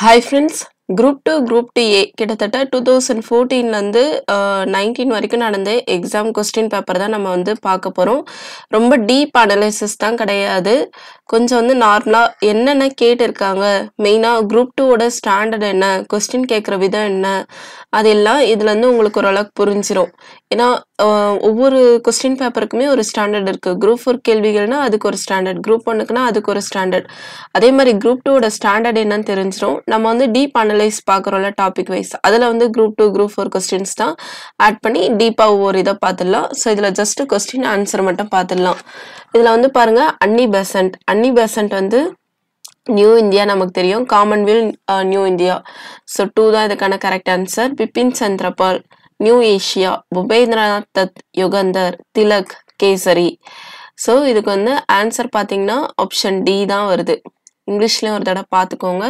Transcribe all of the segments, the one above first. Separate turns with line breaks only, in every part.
Hi friends group two group D A கிட்டத்தட்ட two thousand ஃபோர்டீன்லேருந்து nineteen வரைக்கும் நடந்த exam question paper தான் நம்ம வந்து பார்க்க போகிறோம் ரொம்ப டீப் அனலைசிஸ் தான் கிடையாது கொஞ்சம் வந்து நார்மலாக என்னென்ன கேட்டிருக்காங்க மெயினாக குரூப் டூவோட ஸ்டாண்டர்ட் என்ன கொஸ்டின் கேட்குற விதம் என்ன அதெல்லாம் இதில் வந்து உங்களுக்கு ஓரளவுக்கு புரிஞ்சிடும் ஏன்னா ஆஹ், ஒவ்வொரு கொஸ்டின் பேப்பருக்குமே ஒரு ஸ்டாண்டர்ட் இருக்குது குரூப் ஃபோர் கேள்விகள்னா அதுக்கு ஒரு ஸ்டாண்டர்ட் குரூப் ஒன்றுக்குனா அதுக்கு ஒரு ஸ்டாண்டர்ட் அதே மாதிரி குரூப் டூவோட ஸ்டாண்டர்ட் என்னன்னு தெரிஞ்சிடும் நம்ம வந்து டீப் அனலைஸ் பார்க்குறோம்ல டாபிக் வைஸ் அதில் வந்து group two group four questions தான் ஆட் பண்ணி டீப்பாக ஒவ்வொரு இதை பார்த்துடலாம் ஸோ இதில் ஜஸ்ட் கொஸ்டின் ஆன்சர் மட்டும் பார்த்துடலாம் இதில் வந்து பாருங்க அன்னி பெசன்ட் அன்னி பெசன்ட் வந்து நியூ இந்தியா நமக்கு தெரியும் Commonweal New India so two தான் இதுக்கான correct answer Bipin Chandrapal New Asia Bhupendranath Datta Yugantar Tilak kesari so இதுக்கு வந்து ஆன்சர் பார்த்தீங்கன்னா ஆப்ஷன் டி தான் வருது இங்கிலீஷ்லேயும் ஒரு தடவை பார்த்துக்கோங்க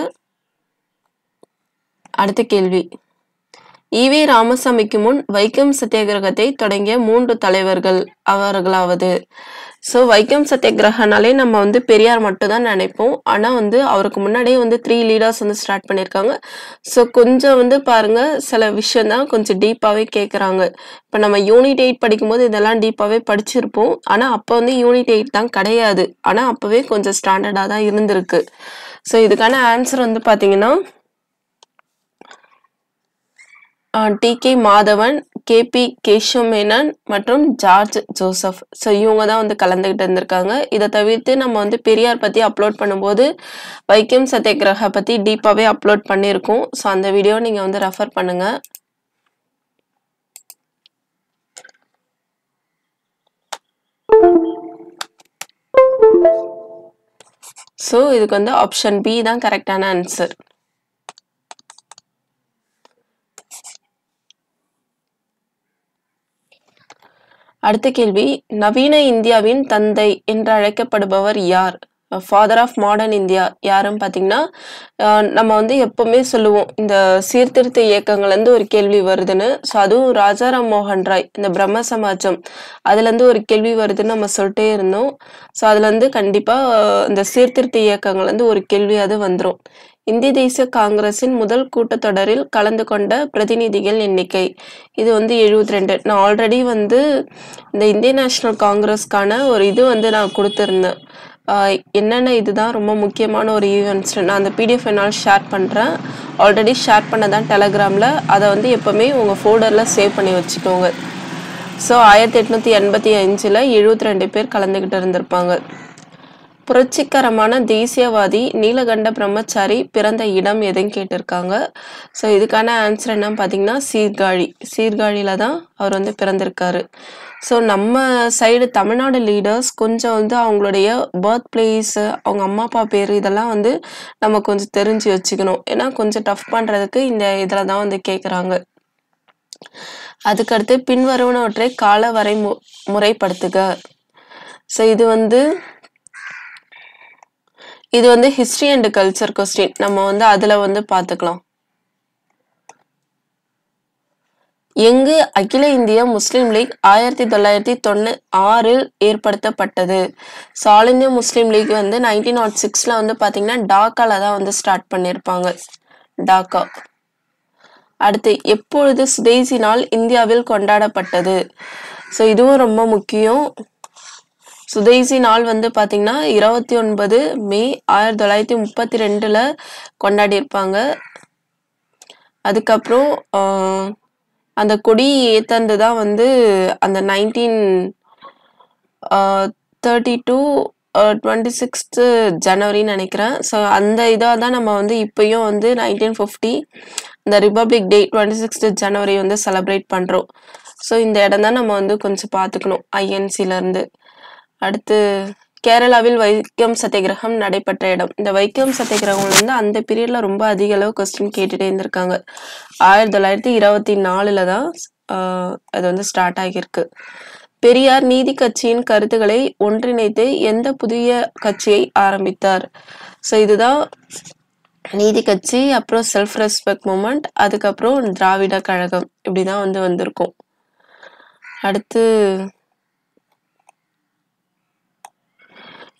அடுத்த கேள்வி ஈவே ராமசாமிக்கு முன் வைக்கம் சத்தியாகிரகத்தை தொடங்கிய மூன்று தலைவர்கள் அவர்களாவது ஸோ வைக்கம் சத்தியாகிரகனாலே நம்ம வந்து பெரியார் மட்டும் தான் நினைப்போம் ஆனால் வந்து அவருக்கு முன்னாடியே வந்து த்ரீ லீடர்ஸ் வந்து ஸ்டார்ட் பண்ணியிருக்காங்க ஸோ கொஞ்சம் வந்து பாருங்க சில விஷயம் தான் கொஞ்சம் டீப்பாகவே கேட்குறாங்க இப்போ நம்ம யூனிட் எயிட் படிக்கும்போது இதெல்லாம் டீப்பாகவே படிச்சிருப்போம் ஆனால் அப்போ வந்து யூனிட் எயிட் தான் கிடையாது ஆனால் அப்போவே கொஞ்சம் ஸ்டாண்டர்டாக தான் இருந்திருக்கு ஸோ இதுக்கான ஆன்சர் வந்து பார்த்தீங்கன்னா T K Madhavan K P Kesava Menon மற்றும் ஜார்ஜ் ஜோசப் ஸோ இவங்க தான் வந்து கலந்துக்கிட்டு இருந்திருக்காங்க இதை தவிர்த்து நம்ம வந்து பெரியார் பற்றி அப்லோட் பண்ணும்போது வைக்கம் சத்தியகிரக பற்றி டீப்பாகவே அப்லோட் பண்ணியிருக்கோம் ஸோ அந்த வீடியோ நீங்கள் வந்து ரெஃபர் பண்ணுங்க ஸோ இதுக்கு வந்து ஆப்ஷன் பி தான் கரெக்டான ஆன்சர் அடுத்த கேள்வி நவீன இந்தியாவின் தந்தை என்று அழைக்கப்படுபவர் யார் ஃபாதர் ஆஃப் மாடர்ன் இந்தியா யாருன்னு பார்த்தீங்கன்னா அஹ் நம்ம வந்து எப்பவுமே சொல்லுவோம் இந்த சீர்திருத்த இயக்கங்கள்லேருந்து ஒரு கேள்வி வருதுன்னு ஸோ அதுவும் ராஜாராம் மோகன் ராய் இந்த பிரம்ம சமாஜம் அதுலேருந்து ஒரு கேள்வி வருதுன்னு நம்ம சொல்லிட்டே இருந்தோம் ஸோ அதுலேருந்து கண்டிப்பாக இந்த சீர்திருத்த இயக்கங்கள்லேருந்து ஒரு கேள்வியாவது வந்துடும் இந்திய தேசிய காங்கிரசின் முதல் கூட்டத்தொடரில் கலந்து கொண்ட பிரதிநிதிகள் எண்ணிக்கை இது வந்து எழுபத்தி ரெண்டு நான் ஆல்ரெடி வந்து இந்த இந்திய நேஷனல் காங்கிரஸ்க்கான ஒரு இது வந்து நான் கொடுத்துருந்தேன் ஆஹ் என்னென்ன இதுதான் ரொம்ப முக்கியமான ஒரு ஈவெண்ட்ஸ் நான் அந்த பிடிஎஃப் என்னால் ஷேர் பண்ணுறேன் ஆல்ரெடி ஷேர் பண்ணதான் டெலகிராமில் அதை வந்து எப்போவுமே உங்கள் ஃபோல்டரில் சேவ் பண்ணி வச்சுக்கோங்க ஸோ ஆயிரத்தி எட்நூற்றி எண்பத்தி அஞ்சில் எழுபத்தி ரெண்டு பேர் கலந்துக்கிட்டு இருந்திருப்பாங்க புரட்சிகரமான தேசியவாதி நீலகண்ட பிரம்மச்சாரி பிறந்த இடம் எதுன்னு கேட்டிருக்காங்க ஸோ இதுக்கான ஆன்சர் என்ன பார்த்தீங்கன்னா சீர்காழி சீர்காழியில் தான் அவர் வந்து பிறந்திருக்காரு ஸோ நம்ம சைடு தமிழ்நாடு லீடர்ஸ் கொஞ்சம் வந்து அவங்களுடைய பர்த் பிளேஸ் அவங்க அம்மா அப்பா பேர் இதெல்லாம் வந்து நம்ம கொஞ்சம் தெரிஞ்சு வச்சுக்கணும் ஏன்னா கொஞ்சம் டஃப் பண்ணுறதுக்கு இந்த இதில் தான் வந்து கேட்குறாங்க அதுக்கடுத்து பின்வருவனவற்றை கால வரை மு முறைப்படுத்துக ஸோ இது வந்து இது வந்து ஹிஸ்ட்ரி அண்ட் கல்ச்சர் கொஸ்டின் நம்ம வந்து அதுல வந்து பார்த்துக்கலாம் எங்கு அகில இந்திய முஸ்லீம் லீக் ஆயிரத்தி தொள்ளாயிரத்தி தொண்ணூ ஆறில் ஏற்படுத்தப்பட்டது ஸோ ஆல் இந்தியா முஸ்லீம் லீக் வந்து நைன்டீன் நாட் சிக்ஸில் வந்து பார்த்தீங்கன்னா டாக்கால தான் வந்து ஸ்டார்ட் பண்ணியிருப்பாங்க டாக்கா அடுத்து எப்பொழுது சுதேசி நாள் இந்தியாவில் கொண்டாடப்பட்டது ஸோ இதுவும் ரொம்ப முக்கியம் சுதேசி நாள் வந்து பார்த்தீங்கன்னா இருபத்தி ஒன்பது மே ஆயிரத்தி தொள்ளாயிரத்தி முப்பத்தி ரெண்டில் கொண்டாடியிருப்பாங்க அதுக்கப்புறம் ஆஹ், அந்த கொடி ஏத்தந்து தான் வந்து அந்த nineteen thirty two twenty sixth ஜனவரின்னு நினைக்கிறேன் ஸோ அந்த இதாக தான் நம்ம வந்து இப்பயும் வந்து நைன்டீன் ஃபிஃப்டி இந்த ரிப்பப்ளிக் டே டுவெண்ட்டி சிக்ஸ்த் ஜனவரி வந்து செலிப்ரேட் பண்ணுறோம் ஸோ இந்த இடம் தான் நம்ம வந்து கொஞ்சம் பார்த்துக்கணும் ஐஎன்சிலேருந்து அடுத்து கேரளாவில் வைக்கம் சத்தியாகிரகம் நடைபெற்ற இடம் இந்த வைக்கம் சத்தியாகிரகம் வந்து அந்த பீரியட்ல ரொம்ப அதிக அளவு கொஸ்டின் கேட்டுட்டே இருந்திருக்காங்க ஆயிரத்தி தொள்ளாயிரத்தி இருபத்தி நாலுல தான் ஆஹ், அது வந்து ஸ்டார்ட் ஆகியிருக்கு பெரியார் நீதி கட்சியின் கருத்துக்களை ஒன்றிணைத்து எந்த புதிய கட்சியை ஆரம்பித்தார் ஸோ இதுதான் நீதி கட்சி அப்புறம் செல்ஃப் ரெஸ்பெக்ட் மூமெண்ட் அதுக்கப்புறம் திராவிட கழகம் இப்படிதான் வந்து வந்திருக்கும் அடுத்து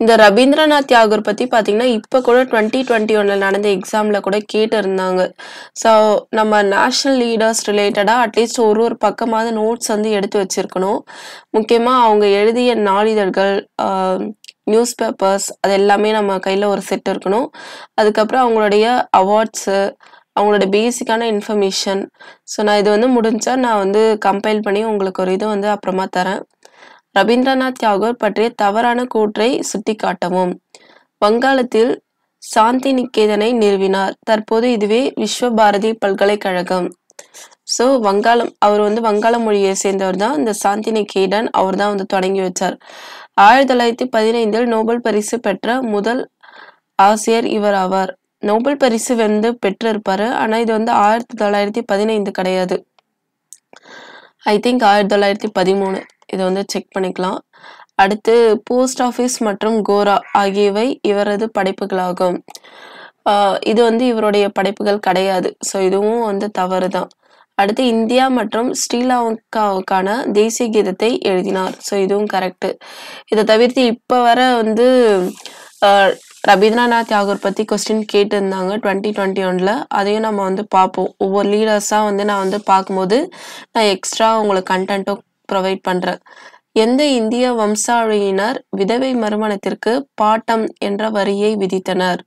இந்த ரவீந்திரநாத் தாகூர் பத்தி பார்த்தீங்கன்னா, இப்ப கூட 2021ல நடந்த எக்ஸாம்ல கூட கேட்டிருந்தாங்க. ஸோ நம்ம நேஷனல் லீடர்ஸ் ரிலேட்டடா அட்லீஸ்ட் ஒரு ஒரு பக்கமாவது நோட்ஸ் வந்து எடுத்து வச்சிருக்கணும். முக்கியமா அவங்க எழுதிய நாளிதழ்கள், அ நியூஸ் பேப்பர்ஸ் அது எல்லாமே நம்ம கையில ஒரு செட் இருக்கணும். அதுக்கப்புறம் அவங்களுடைய அவார்ட்ஸு, அவங்களோட பேசிக்கான இன்ஃபர்மேஷன். ஸோ நான் இது வந்து முடிஞ்சா நான் வந்து கம்பைல் பண்ணி உங்களுக்கு ஒரு இது வந்து அப்புறமா தரேன். ரவீந்திரநாத் தாகூர் பற்றிய தவறான கூற்றை சுட்டிக்காட்டவும். வங்காளத்தில் சாந்தி நிகேதனை நிறுவினார். தற்போது இதுவே விஸ்வ பாரதி பல்கலைக்கழகம். ஸோ வங்காளம் அவர் வந்து வங்காள மொழியை சேர்ந்தவர் தான். இந்த சாந்தி நிகேதன் அவர் தான் வந்து தொடங்கி வச்சார். 1915ல் நோபல் பரிசு பெற்ற முதல் ஆசிரியர் இவர் ஆவார். நோபல் பரிசு வந்து பெற்றிருப்பாரு. ஆனா இது வந்து 1915 கிடையாது. ஐ திங்க் 1913 இத வந்து செக் பண்ணிக்கலாம். அடுத்து போஸ்ட் ஆஃபீஸ் மற்றும் கோரா ஆகியவை இவரது படைப்புகளாகும். அ இது வந்து இவருடைய படைப்புகள் கிடையாது. ஸோ இதுவும் வந்து தவறு தான். அடுத்து இந்தியா மற்றும் ஸ்ரீலங்காவுக்கான தேசிய கீதத்தை எழுதினார். ஸோ இதுவும் கரெக்ட். இத தவிர்த்து இப்ப வர வந்து அ ரவீந்திரநாத் தாகூர் பத்தி கொஸ்டின் கேட்டிருந்தாங்க 2021ல. அதையும் நம்ம வந்து பார்ப்போம். ஒவ்வொரு லீடர்ஸா வந்து நான் வந்து பார்க்கும்போது, நான் எக்ஸ்ட்ரா உங்களுக்கு கன்டென்ட்டும் ப்ரொவைட் பண்றேன். எந்த இந்திய வம்சாவழியினர் விதவை மறுமணத்திற்கு பாட்டம் என்ற வரியை விதித்தனர்?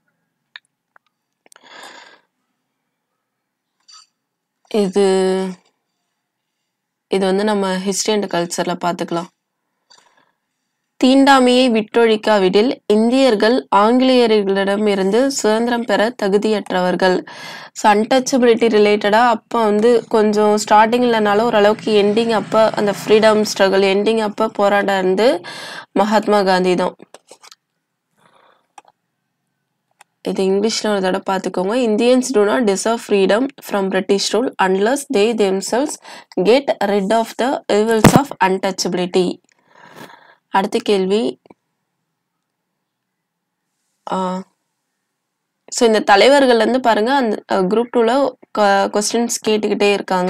இது இது வந்து நம்ம ஹிஸ்டரி அண்ட் கல்ச்சர்ல பார்த்துக்கலாம். தீண்டாமையை விட்டொழிக்காவிடில் இந்தியர்கள் ஆங்கிலேயர்களிடமிருந்து சுதந்திரம் பெற தகுதியற்றவர்கள். ஸோ அன்டச்சபிலிட்டி ரிலேட்டடா அப்ப வந்து கொஞ்சம் ஸ்டார்ட்டிங் இல்லனாலும் ஓரளவுக்கு எண்டிங் அப்ப அந்த ஃப்ரீடம் ஸ்ட்ரகிள் எண்டிங் அப்ப போராடினது மகாத்மா காந்தி தான். இது இங்கிலீஷ்ல ஒரு தடவ பார்த்துக்கோங்க. Indians do not deserve freedom from British rule unless they themselves get rid of the evils of untouchability. அடுத்த கேள்வி. ஆ. ஸோ இந்த தலைவர்கள் வந்து பாருங்க அந்த குரூப் 2ல க கொஸ்டின்ஸ் கேட்டுக்கிட்டே இருக்காங்க.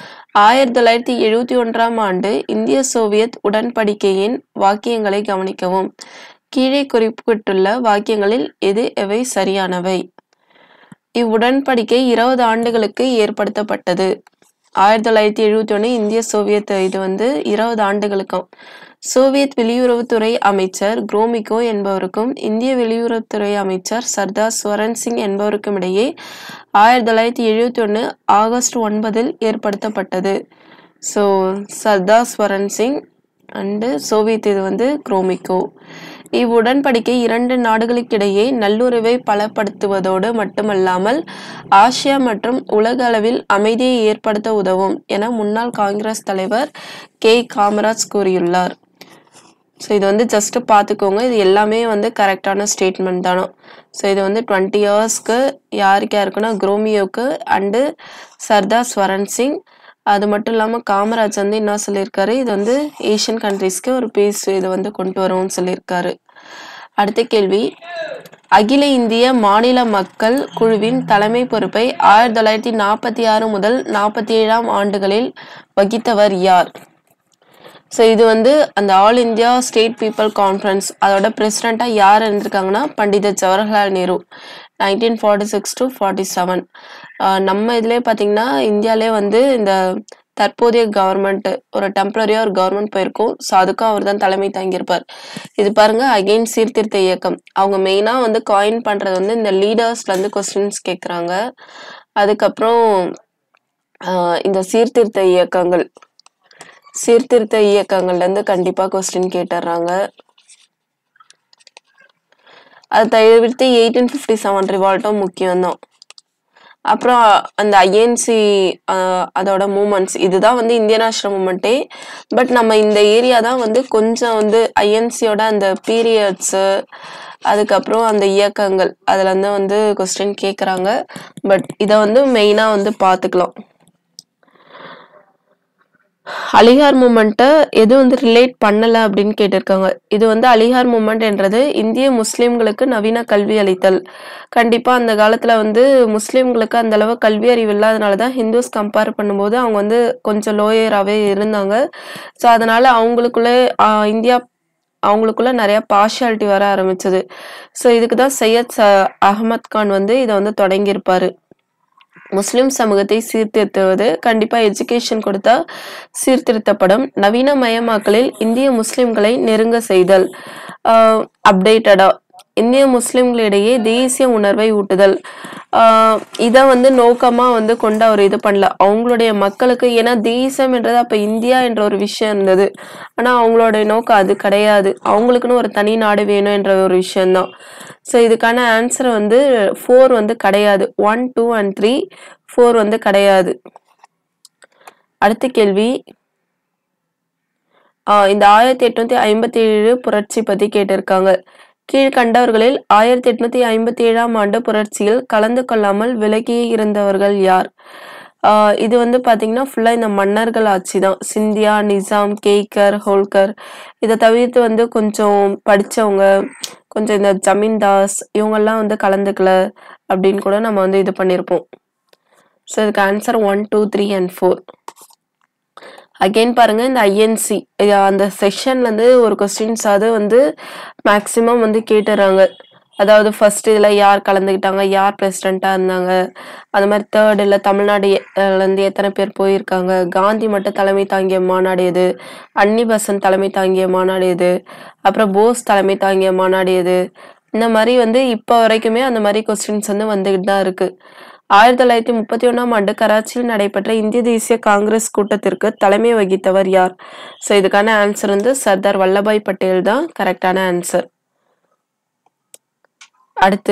1971ஆம் ஆண்டு இந்திய சோவியத் உடன்படிக்கையின் வாக்கியங்களை கவனிக்கவும். கீழே குறிப்பிட்டுள்ள வாக்கியங்களில் எது எவை சரியானவை? இவ்வுடன்படிக்கை 20 ஆண்டுகளுக்கு ஏற்படுத்தப்பட்டது. 1971 இந்திய சோவியத் இது வந்து 20 ஆண்டுகளுக்காம். சோவியத் வெளியுறவுத்துறை அமைச்சர் குரோமிகோ என்பவருக்கும், இந்திய வெளியுறவுத்துறை அமைச்சர் சர்தார் ஸ்வரன் சிங் என்பவருக்கும் இடையே 1971 ஆகஸ்ட் 9ல் ஏற்படுத்தப்பட்டது. So Sardar Swaran Singh and Soviet இது வந்து குரோமிகோ. இவ்வுடன்படிக்கை இரண்டு நாடுகளுக்கிடையே நல்லுறவை பலப்படுத்துவதோடு மட்டுமல்லாமல், ஆசியா மற்றும் உலக அளவில் அமைதியை ஏற்படுத்த உதவும் என முன்னாள் காங்கிரஸ் தலைவர் கே. காமராஜ் கூறியுள்ளார். ஸோ இது வந்து ஜஸ்ட் பார்த்துக்கோங்க. இது எல்லாமே வந்து கரெக்டான ஸ்டேட்மெண்ட் தானாம். ஸோ இது வந்து 20 இயர்ஸ்க்கு யாருக்கு யாருக்குன்னா குரோமியோக்கு அண்டு சர்தார் ஸ்வரன் சிங். அது மட்டும் இல்லாம காமராஜ் வந்து என்ன சொல்லியிருக்காரு, இது வந்து ஏசியன் கண்ட்ரீஸ்க்கு ஒரு பீஸ் இது வந்து கொண்டு வரும்னு சொல்லியிருக்காரு. அடுத்த கேள்வி. அகில இந்திய மாநில மக்கள் குழுவின் தலைமை பொறுப்பை 1946 முதல் 47ஆம் ஆண்டுகளில் வகித்தவர் யார்? ஸோ இது வந்து அந்த all India state people conference அதோட பிரசிடென்ட்டா யார் இருந்திருக்காங்கன்னா, பண்டித ஜவஹர்லால் நேரு. 1946-47 அ நம்ம இதுலயே பார்த்தீங்கன்னா, இந்தியாலயே வந்து இந்த தற்போதைய கவர்மெண்ட் ஒரு டெம்பரரியா ஒரு கவர்மெண்ட் போயிருக்கும். ஸோ அதுக்கும் அவர் தான் தலைமை தாங்கியிருப்பார். இது பாருங்க அகைன் சீர்திருத்த இயக்கம். அவங்க மெயினா வந்து காயின் பண்றது வந்து இந்த லீடர்ஸ்லருந்து கொஸ்டின்ஸ் கேட்குறாங்க. அதுக்கப்புறம் அ இந்த சீர்திருத்த இயக்கங்கள். சீர்திருத்த இயக்கங்கள்லேருந்து கண்டிப்பா கொஸ்டின் கேட்டுர்றாங்க. அது தவிர்த்து 1857 ரிவால்ட்டும் முக்கியம் தான். அப்புறம் அந்த ஐஎன்சி அ அதோட மூவ்மெண்ட்ஸ் இதுதான் வந்து இந்தியன் நேஷனல் மூவ்மெண்ட்டே. பட் நம்ம இந்த ஏரியா தான் வந்து கொஞ்சம் வந்து ஐஎன்சியோட அந்த பீரியட்ஸு, அதுக்கப்புறம் அந்த இயக்கங்கள் அதுலருந்து வந்து கொஸ்டின் கேட்குறாங்க. பட் இத வந்து மெயினா வந்து பார்த்துக்கலாம். அலிகார் மூவ்மெண்ட்ட எது வந்து ரிலேட் பண்ணல அப்படின்னு கேட்டிருக்காங்க. இது வந்து அலிகார் மூவ்மெண்ட் என்றது இந்திய முஸ்லிம்களுக்கு நவீன கல்வி அளித்தல். கண்டிப்பா அந்த காலத்துல வந்து முஸ்லிம்களுக்கு அந்த அளவு கல்வி அறிவு இல்லாதனால தான் ஹிந்துஸ் கம்பேர் பண்ணும்போது அவங்க வந்து கொஞ்சம் லோயராவே இருந்தாங்க. ஸோ அதனால அவங்களுக்குள்ளே அ இந்தியா அவங்களுக்குள்ள நிறைய பார்ஷியாலிட்டி வர ஆரம்பிச்சது ஸோ இதுக்கு தான் சையத் ச அகமத் கான் வந்து இதை வந்து தொடங்கியிருப்பாரு முஸ்லிம் சமூகத்தை சீர்திருத்துவது கண்டிப்பா எஜுகேஷன் கொடுத்தா சீர்திருத்தப்படும் நவீனமயமாக்கலில் இந்திய முஸ்லிம்களை நெருங்க செய்தல் அப்டேட்டடா இந்திய முஸ்லிம்களிடையே தேசிய உணர்வை ஊட்டுதல் ஆஹ் இதை வந்து நோக்கமா வந்து கொண்டு அவர் இது பண்ணல அவங்களுடைய மக்களுக்கு ஏன்னா தேசம் என்றது அப்ப இந்தியா என்ற ஒரு விஷயம் இருந்தது ஆனா அவங்களுடைய நோக்கம் அது கிடையாது அவங்களுக்குன்னு ஒரு தனி நாடு வேணும் என்ற ஒரு விஷயம்தான் ஸோ இதுக்கான ஆன்சர் வந்து ஃபோர் வந்து கிடையாது one two and three four வந்து கிடையாது அடுத்த கேள்வி ஆஹ் இந்த ஆயிரத்தி எட்நூத்தி ஐம்பத்தி ஏழு புரட்சி பத்தி கேட்டிருக்காங்க கீழ்கண்டவர்களில் ஆயிரத்தி எட்நூத்தி ஐம்பத்தி ஏழாம் ஆண்டு புரட்சியில் கலந்து கொள்ளாமல் விலகி இருந்தவர்கள் யார் ஆஹ் இது வந்து பாத்தீங்கன்னா ஃபுல்லா இந்த மன்னர்கள் ஆட்சி தான் சிந்தியா நிசாம் கேய்கர் ஹோல்கர் இதை தவிர்த்து வந்து கொஞ்சம் படிச்சவங்க கொஞ்சம் இந்த ஜமீன்தாஸ் இவங்கெல்லாம் வந்து கலந்துக்கல அப்படின்னு கூட நம்ம வந்து இது பண்ணியிருப்போம் ஸோ இதுக்கு answer one two three and four again பாருங்க இந்த ஐஎன்சி அந்த செஷன்லேருந்து ஒரு கொஸ்டின்ஸ் அது வந்து மேக்ஸிமம் வந்து கேட்டுறாங்க அதாவது ஃபர்ஸ்ட் இதில் யார் கலந்துக்கிட்டாங்க யார் பிரசிடெண்ட்டாக இருந்தாங்க அது மாதிரி தேர்ட் இல்லை தமிழ்நாடு அஹ், ல இருந்து எத்தனை பேர் போயிருக்காங்க காந்தி மட்டும் தலைமை தாங்கிய மாநாடு எது அன்னி பெசன்ட் தலைமை தாங்கிய மாநாடு எது அப்புறம் போஸ் தலைமை தாங்கிய மாநாடு எது இந்த மாதிரி வந்து இப்போ வரைக்குமே அந்த மாதிரி கொஸ்டின்ஸ் வந்து வந்துகிட்டு தான் இருக்கு ஆயிரத்தி தொள்ளாயிரத்தி முப்பத்தி ஒன்றாம் ஆண்டு கராச்சியில் நடைபெற்ற இந்திய தேசிய காங்கிரஸ் கூட்டத்திற்கு தலைமை வகித்தவர் யார் ஸோ இதுக்கான ஆன்சர் வந்து சர்தார் வல்லபாய் பட்டேல் தான் கரெக்டான ஆன்சர் அடுத்து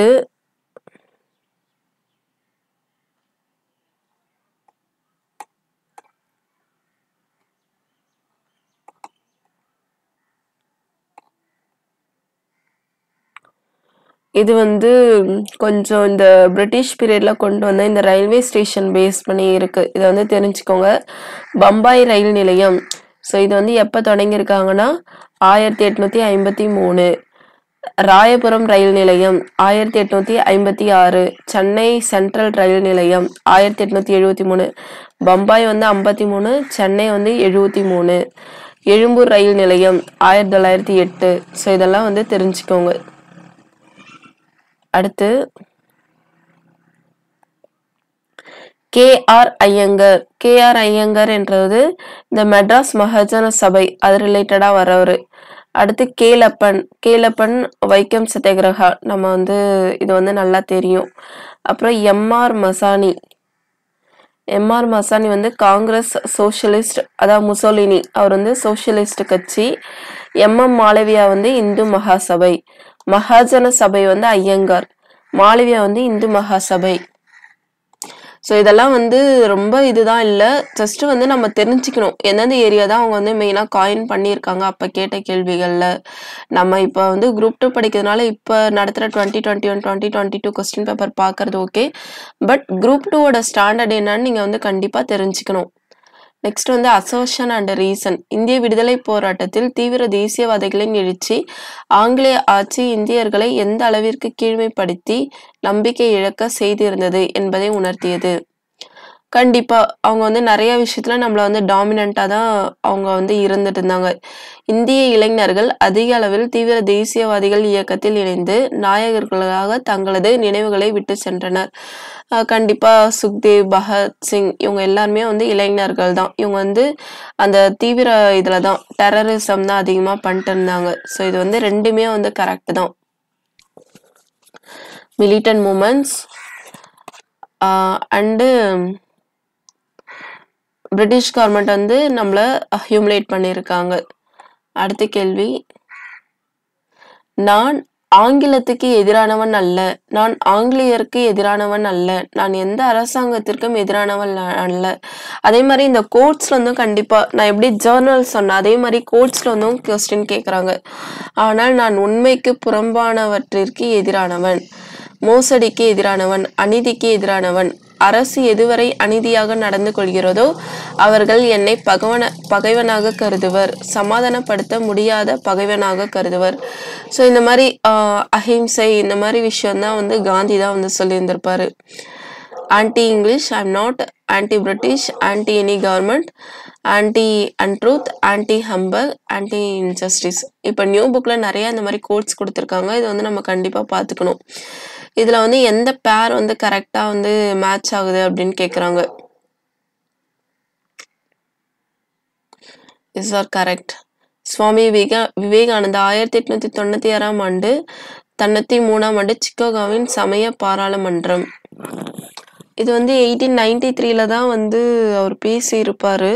இது வந்து கொஞ்சம் இந்த பிரிட்டிஷ் பீரியட்ல கொண்டு வந்த இந்த ரயில்வே ஸ்டேஷன் பேஸ் பண்ணி இருக்கு இதை வந்து தெரிஞ்சுக்கோங்க பம்பாய் ரயில் நிலையம் ஸோ இது வந்து எப்போ தொடங்கியிருக்காங்கன்னா ஆயிரத்தி எட்நூத்தி ஐம்பத்தி மூணு ராயபுரம் ரயில் நிலையம் ஆயிரத்தி எட்நூத்தி ஐம்பத்தி ஆறு சென்னை சென்ட்ரல் ரயில் நிலையம் ஆயிரத்தி எட்நூத்தி எழுபத்தி மூணு பம்பாய் வந்து ஐம்பத்தி மூணு சென்னை வந்து எழுபத்தி மூணு எழும்பூர் ரயில் நிலையம் ஆயிரத்தி தொள்ளாயிரத்தி எட்டு ஸோ இதெல்லாம் வந்து தெரிஞ்சுக்கோங்க அடுத்து K R Iyengar K R Iyengar என்றது இந்த மெட்ராஸ் மகாஜன சபை அது ரிலேட்டடா வரவர் அடுத்து கேலப்பன் கேலப்பன் வைக்கம் சத்தியகிரகா நம்ம வந்து இது வந்து நல்லா தெரியும் அப்புறம் எம்ஆர் மசானி எம்ஆர் மசானி வந்து காங்கிரஸ் சோஷலிஸ்ட் அதாவது முசோலினி அவர் வந்து சோஷலிஸ்ட் கட்சி எம்எம் மாளவியா வந்து இந்து மகாசபை மகாஜன சபை வந்து ஐயங்கார் மாளவியா வந்து இந்து மகாசபை ஸோ இதெல்லாம் வந்து ரொம்ப இதுதான் இல்லை ஜஸ்ட் வந்து நம்ம தெரிஞ்சுக்கணும் எந்தெந்த ஏரியா தான் அவங்க வந்து மெயினாக காயின் பண்ணியிருக்காங்க அப்போ கேட்ட கேள்விகளில் நம்ம இப்போ வந்து குரூப் டூ படிக்கிறதுனால இப்போ நடத்துகிற twenty twenty one twenty twenty two question paper பார்க்கறது ஓகே பட் குரூப் டூவோட ஸ்டாண்டர்ட் என்னன்னு நீங்கள் வந்து கண்டிப்பாக தெரிஞ்சுக்கணும் நெக்ஸ்ட் வந்து அசோஷன் அண்ட் ரீசன் இந்திய விடுதலை போராட்டத்தில் தீவிர தேசியவாதிகளின் எழுச்சி ஆங்கிலேய ஆட்சி இந்தியர்களை எந்த அளவிற்கு கீழ்மைப்படுத்தி நம்பிக்கை இழக்க செய்திருந்தது என்பதை உணர்த்தியது கண்டிப்பா அவங்க வந்து நிறைய விஷயத்துல நம்மள வந்து டாமினண்டா தான் அவங்க வந்து இருந்துட்டு இருந்தாங்க இந்திய இளைஞர்கள் அதிக அளவில் தீவிர தேசியவாதிகள் இயக்கத்தில் இணைந்து நாயகர்களாக தங்களது நினைவுகளை விட்டு சென்றனர் அஹ் கண்டிப்பா சுக்தேவ் பகத்சிங் இவங்க எல்லாருமே வந்து இளைஞர்கள் தான் இவங்க வந்து அந்த தீவிர இதுல தான் டெரரிசம் தான் அதிகமா பண்ணிட்டு இருந்தாங்க ஸோ இது வந்து ரெண்டுமே வந்து கரெக்ட் தான் militant movements and British government வந்து நம்மள ஹியூமிலேட் பண்ணியிருக்காங்க அடுத்த கேள்வி நான் ஆங்கிலத்துக்கு எதிரானவன் அல்ல நான் ஆங்கிலேயருக்கு எதிரானவன் அல்ல நான் எந்த அரசாங்கத்திற்கும் எதிரானவன் அல்ல- அல்ல அதே மாதிரி இந்த கோர்ட்ஸ்ல வந்தும் கண்டிப்பா நான் எப்படி ஜேர்னல் சொன்னேன் அதே மாதிரி கோர்ட்ஸ்ல வந்தும் கொஸ்டின் கேக்குறாங்க ஆனால் நான் உண்மைக்கு புறம்பானவற்றிற்கு எதிரானவன் மோசடிக்கு எதிரானவன் அநீதிக்கு எதிரானவன் அரசு எதுவரை அநீதியாக நடந்து கொள்கிறதோ அவர்கள் என்னை பகவன பகைவனாக கருதுவர் சமாதானப்படுத்த முடியாத பகைவனாக கருதுவர் ஸோ இந்த மாதிரி ஆஹ், அஹிம்சை இந்த மாதிரி விஷயம்தான் வந்து காந்தி தான் வந்து சொல்லியிருந்திருப்பாரு anti English I am not anti British anti any government anti untruth anti humble anti injustice இப்போ நியூ புக்கில் நிறைய இந்த மாதிரி கோட்ஸ் கொடுத்துருக்காங்க இது வந்து நம்ம கண்டிப்பாக பார்த்துக்கணும் இதில் வந்து எந்த பேர் வந்து கரெக்டாக வந்து மேட்ச் ஆகுது அப்படின்னு கேட்குறாங்க is are correct Swami Viveka Vivekananda ஆயிரத்தி எட்நூத்தி தொண்ணூத்தி ஆறாம் ஆண்டு தொண்ணூத்தி மூணாம் ஆண்டு சிக்காகோவின் சமய பாராளுமன்றம் இது வந்து எயிட்டீன் நைன்டி த்ரீல தான் வந்து அவர் பேசி இருப்பாரு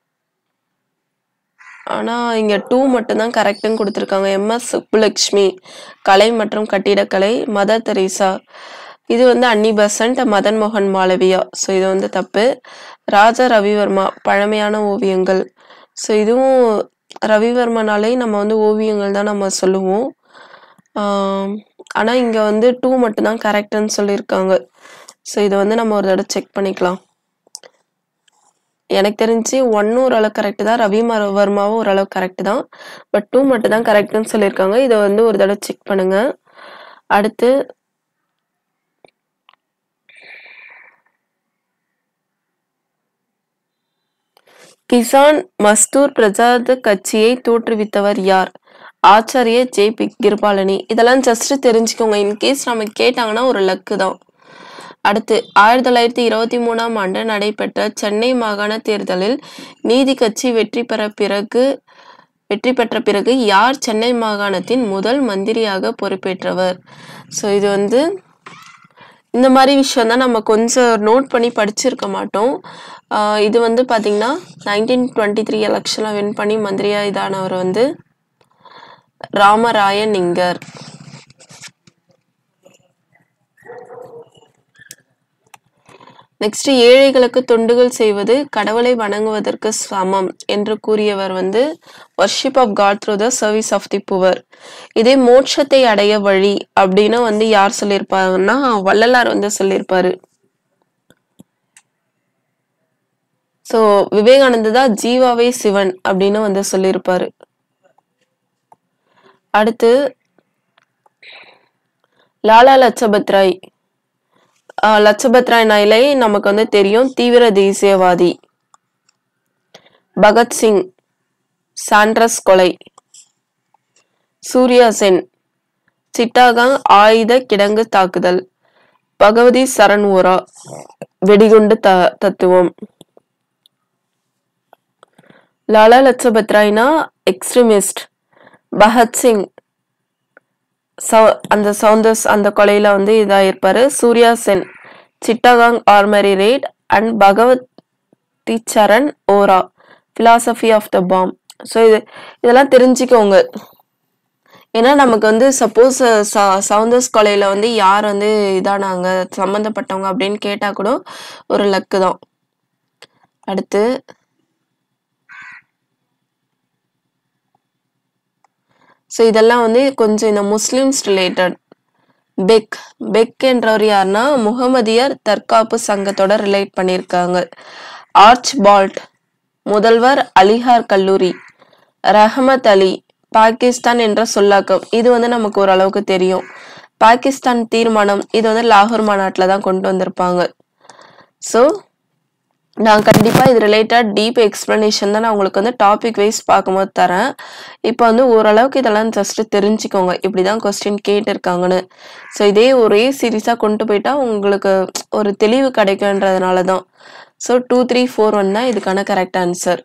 ஆனா இங்க டூ மட்டும்தான் கரெக்ட்னு கொடுத்துருக்காங்க எம்எஸ் சுப்புலட்சுமி கலை மற்றும் கட்டிடக்கலை மதர் தெரேசா இது வந்து அன்னி பெசன்ட் மதன் மோகன் மாளவியா ஸோ இது வந்து தப்பு ராஜா ரவிவர்மா பழமையான ஓவியங்கள் ஸோ இதுவும் ரவிவர்மனாலே நம்ம வந்து ஓவியங்கள் தான் நம்ம சொல்லுவோம் ஆம், ஆனா இங்க வந்து டூ மட்டும்தான் கரெக்ட்னு சொல்லியிருக்காங்க ஸோ இதை வந்து நம்ம ஒரு தடவை செக் பண்ணிக்கலாம் எனக்கு தெரிஞ்சு ஒன்னு ஓரளவு கரெக்ட் தான் ரவி மர- வர்மாவும் ஓரளவு கரெக்ட் தான் பட் டூ மட்டும் தான் கரெக்ட்னு சொல்லியிருக்காங்க இதை வந்து ஒரு தடவை செக் பண்ணுங்க அடுத்து கிசான் மஸ்தூர் பிரஜாத கட்சியை தோற்றுவித்தவர் யார் ஆச்சாரிய ஜே பி கிருபாலனி இதெல்லாம் ஜஸ்ட் தெரிஞ்சுக்கோங்க இன்கேஸ் நம்ம கேட்டாங்கன்னா ஒரு லக்கு தான் அடுத்து ஆயிரத்தி தொள்ளாயிரத்தி இருபத்தி மூணாம் ஆண்டு நடைபெற்ற சென்னை மாகாண தேர்தலில் நீதி கட்சி வெற்றி பெற பிறகு வெற்றி பெற்ற பிறகு யார் சென்னை மாகாணத்தின் முதல் மந்திரியாக பொறுப்பேற்றவர் ஸோ இது வந்து இந்த மாதிரி விஷயம் தான் நம்ம கொஞ்சம் நோட் பண்ணி படிச்சிருக்க மாட்டோம் ஆஹ் இது வந்து பார்த்தீங்கன்னா நைன்டீன் டுவெண்ட்டி த்ரீ எலெக்ஷனில் வின் பண்ணி மந்திரியாக இதானவர் வந்து ராமராய நிங்கர் நெக்ஸ்ட் ஏழைகளுக்கு தொண்டுகள் செய்வது கடவுளை வணங்குவதற்கு சமம் என்று கூறியவர் வந்து worship of God through the service of the poor இதே மோட்சத்தை அடைய வழி அப்படின்னு வந்து யார் சொல்லியிருப்பாங்கன்னா வள்ளலார் வந்து சொல்லியிருப்பாரு ஸோ விவேகானந்த தான் ஜீவாவே சிவன் அப்படின்னு வந்து சொல்லியிருப்பாரு அடுத்து லாலா லஜபத் ராய் ஆஹ் லஜபத் ராய் நாயிலை நமக்கு வந்து தெரியும் தீவிர தேசியவாதி பகத்சிங் சாண்ட்ரஸ் கொலை சூர்யா சென் சிட்டாகாங் ஆயுத கிடங்கு தாக்குதல் பகவதி சரண் ஓரா வெடிகுண்டு த தத்துவம் லாலா லஜபத் ராய்னா எக்ஸ்ட்ரீமிஸ்ட் பகத்சிங் சௌ- அந்த சவுந்தர்ஸ் அந்த கொலையில வந்து இதாயிருப்பாரு Surya Sen Chittagong armoury raid and Bhagwati Charan Vohra philosophy of the bomb so இது இதெல்லாம் தெரிஞ்சுக்கோங்க ஏன்னா நமக்கு வந்து சப்போஸ் சவுந்தர்ஸ் கொலையில வந்து யார் வந்து இதானாங்க சம்மந்தப்பட்டவங்க அப்படின்னு கேட்டா கூட ஒரு லக்கு தான் அடுத்து ஸோ இதெல்லாம் வந்து கொஞ்சம் இந்த முஸ்லிம்ஸ் ரிலேட்டட் பெக் பெக் என்றவர் யாருன்னா முகமதியர் தற்காப்பு சங்கத்தோட ரிலேட் பண்ணியிருக்காங்க ஆர்ச் பால்ட் முதல்வர் அலிஹார் கல்லூரி ரஹமத் அலி பாகிஸ்தான் என்ற சொல்லாக்கம் இது வந்து நமக்கு ஓரளவுக்கு தெரியும் பாகிஸ்தான் தீர்மானம் இது வந்து லாகூர் மாநாட்டில் தான் கொண்டு வந்திருப்பாங்க ஸோ நான் கண்டிப்பாக இது ரிலேட்டட் டீப் எக்ஸ்ப்ளனேஷன் தான் நான் உங்களுக்கு வந்து டாபிக் வைஸ் பார்க்கும்போது தரேன் இப்போ வந்து ஓரளவுக்கு இதெல்லாம் ஜஸ்ட் தெரிஞ்சுக்கோங்க இப்படி தான் கொஸ்டின் கேட்டிருக்காங்கன்னு ஸோ இதே ஒரே சீரீஸாக கொண்டு போயிட்டா உங்களுக்கு ஒரு தெளிவு கிடைக்குன்றதுனால தான் so two three four one தான் இதுக்கான கரெக்ட் ஆன்சர்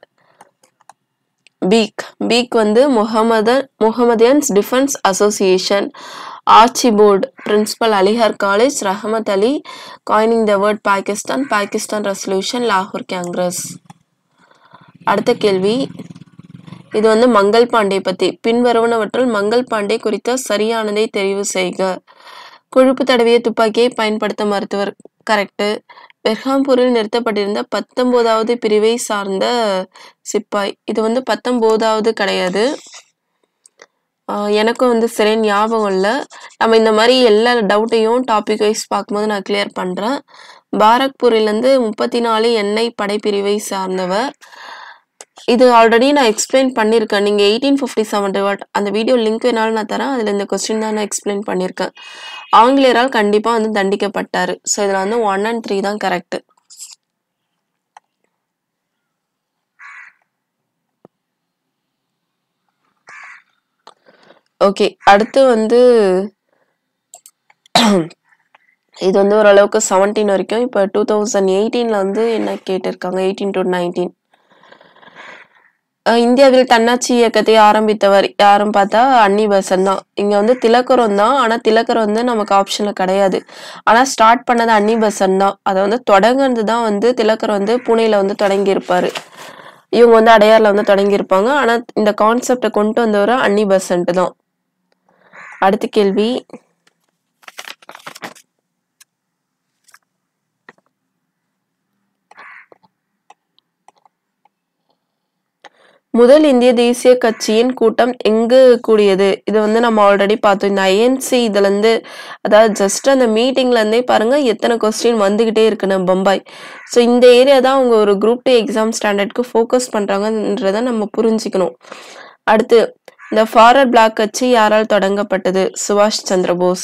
பீக் பீக் வந்து Mohammed முகமதியன்ஸ் defence association arch board principal அலிஹர் college ரஹமத் அலி coining the word Pakistan Pakistan resolution லாகூர் காங்கிரஸ் அடுத்த கேள்வி இது வந்து மங்கள் பாண்டே பத்தி பின்வருவனவற்றுள் மங்கள் பாண்டே குறித்த சரியானதை தெரிவு செய்க கொழுப்பு தடவிய துப்பாக்கியை பயன்படுத்த மருத்துவர் கரெக்டு பெர்ஹாம்பூரில் நிறுத்தப்பட்டிருந்த பத்தொன்பதாவது பிரிவை சார்ந்த சிப்பாய் இது வந்து பத்தொன்பதாவது கிடையாது ஆஹ் எனக்கும் வந்து சரி ஞாபகம் இல்லை நம்ம இந்த மாதிரி எல்லா டவுட்டையும் டாபிக் வைஸ் பார்க்கும்போது நான் கிளியர் பண்ணுறேன் பாரக்பூரிலேருந்து முப்பத்தி நாலு எண்ணெய் படைப்பிரிவை சார்ந்தவர் இது ஆல்ரெடி நான் எக்ஸ்பிளைன் பண்ணியிருக்கேன் நீங்கள் எயிட்டீன் ஃபிஃப்டி செவன் டிவாட் அந்த வீடியோ லிங்க் வேணாலும் நான் தரேன் அதில் இந்த கொஸ்டின் தான் நான் எக்ஸ்பிளைன் பண்ணியிருக்கேன் ஆங்கிலேயரால் கண்டிப்பாக வந்து தண்டிக்கப்பட்டார் ஸோ இதில் வந்து ஒன் அண்ட் த்ரீ தான் கரெக்ட் ஓகே அடுத்து வந்து இது வந்து ஓரளவுக்கு செவன்டீன் வரைக்கும் இப்போ டூ தௌசண்ட் எயிட்டீனில் வந்து என்ன கேட்டிருக்காங்க எயிட்டீன் டு நைன்டீன் இந்தியாவில் தன்னாட்சி இயக்கத்தை ஆரம்பித்தவர் யாரும் பார்த்தா அன்னி பெசன்ட் தான் இங்கே வந்து திலக்கரம் தான் ஆனால் திலக்கரம் வந்து நமக்கு ஆப்ஷனில் கிடையாது ஆனால் ஸ்டார்ட் பண்ணது அன்னி பெசன்ட் தான் அதை வந்து தொடங்குறது தான் வந்து திலக்கரம் வந்து புனேல வந்து தொடங்கியிருப்பார் இவங்க வந்து அடையாரில் வந்து தொடங்கியிருப்பாங்க ஆனால் இந்த கான்செப்டை கொண்டு வந்தவர் அன்னி பெசன்ட் தான் அடுத்த கேள்வி முதல் இந்திய தேசிய கட்சியின் கூட்டம் எங்கு கூடியது இது வந்து நம்ம ஆல்ரெடி பார்த்தோம் இந்த ஐஎன்சி இதுல இருந்து அதாவது ஜஸ்ட் அந்த மீட்டிங்ல இருந்தே பாருங்க எத்தனை கொஸ்டின் வந்துகிட்டே இருக்குன்னு பம்பாய் ஸோ இந்த ஏரியா தான் அவங்க ஒரு குரூப் டூ எக்ஸாம் ஸ்டாண்டர்ட்க்கு ஃபோக்கஸ் பண்றாங்கன்றத நம்ம புரிஞ்சுக்கணும் அடுத்து இந்த ஃபார்வர்ட் பிளாக் கட்சி யாரால் தொடங்கப்பட்டது சுபாஷ் சந்திர போஸ்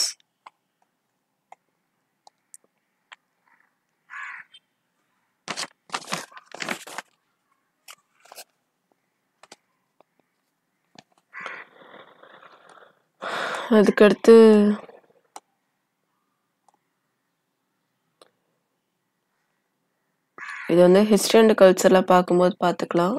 அதுக்கடுத்து இது வந்து ஹிஸ்ட்ரி அண்ட் கல்ச்சர்ல பார்க்கும்போது பார்த்துக்கலாம்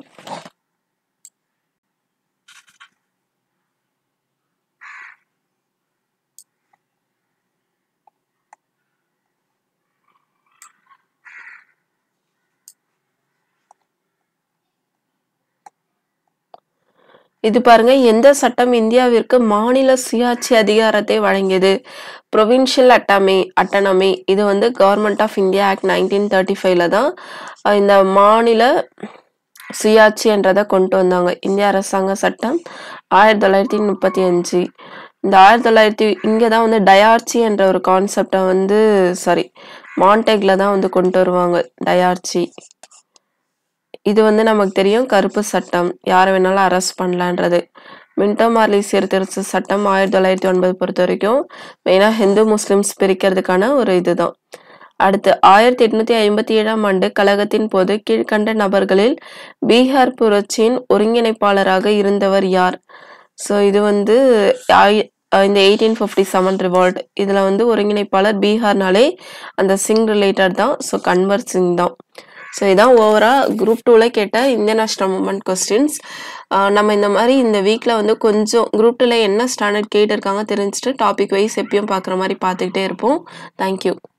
இது பாருங்க எந்த சட்டம் இந்தியாவிற்கு மாநில சுயாட்சி அதிகாரத்தை வழங்கியது ப்ரொவின்ஷியல் அட்டாமி அட்டனமி இது வந்து government of India act nineteen thirty ஃபைவ்ல தான் அஹ் இந்த மாநில சுயாட்சி என்றதை கொண்டு வந்தாங்க இந்திய அரசாங்க சட்டம் ஆயிரத்தி தொள்ளாயிரத்தி முப்பத்தி அஞ்சு இந்த ஆயிரத்தி தொள்ளாயிரத்தி இங்கே தான் வந்து டயார்ச்சி என்ற ஒரு கான்செப்டை வந்து சாரி மான்டெக்ல தான் வந்து கொண்டு வருவாங்க டயார்ச்சி இது வந்து நமக்கு தெரியும் கருப்பு சட்டம் யாரை வேணாலும் அரெஸ்ட் பண்ணலான்றது மின்டோ மார்லி சீர்திருத்த சட்டம் ஆயிரத்தி தொள்ளாயிரத்தி ஒன்பது பொறுத்த வரைக்கும் மெயினாக ஹிந்து முஸ்லிம்ஸ் பிரிக்கிறதுக்கான ஒரு இதுதான் அடுத்து ஆயிரத்தி எட்நூத்தி ஐம்பத்தி ஏழாம் ஆண்டு கழகத்தின் போது கீழ்கண்ட நபர்களில் பீகார் புரட்சியின் ஒருங்கிணைப்பாளராக இருந்தவர் யார் ஸோ இது வந்து ஆயி- இந்த எயிட்டீன் ஃபிஃப்டி செவன் ரிவால்ட் இதில் வந்து ஒருங்கிணைப்பாளர் பீகார்னாலே அந்த சிங் ரிலேட்டட் தான் ஸோ கன்வர் சிங் தான் ஸோ இதான் ஓவரா குரூப் டூவில் கேட்ட இந்தியன் நேஷனல் மூமெண்ட் கொஸ்டின்ஸ் நம்ம இந்த மாதிரி இந்த வீக்கில் வந்து கொஞ்சம் குரூப் டூவில் என்ன ஸ்டாண்டர்ட் கேட்டிருக்காங்க தெரிஞ்சுட்டு டாபிக் வைஸ் எப்பயும் பார்க்குற மாதிரி பார்த்துக்கிட்டே இருப்போம் தேங்க்யூ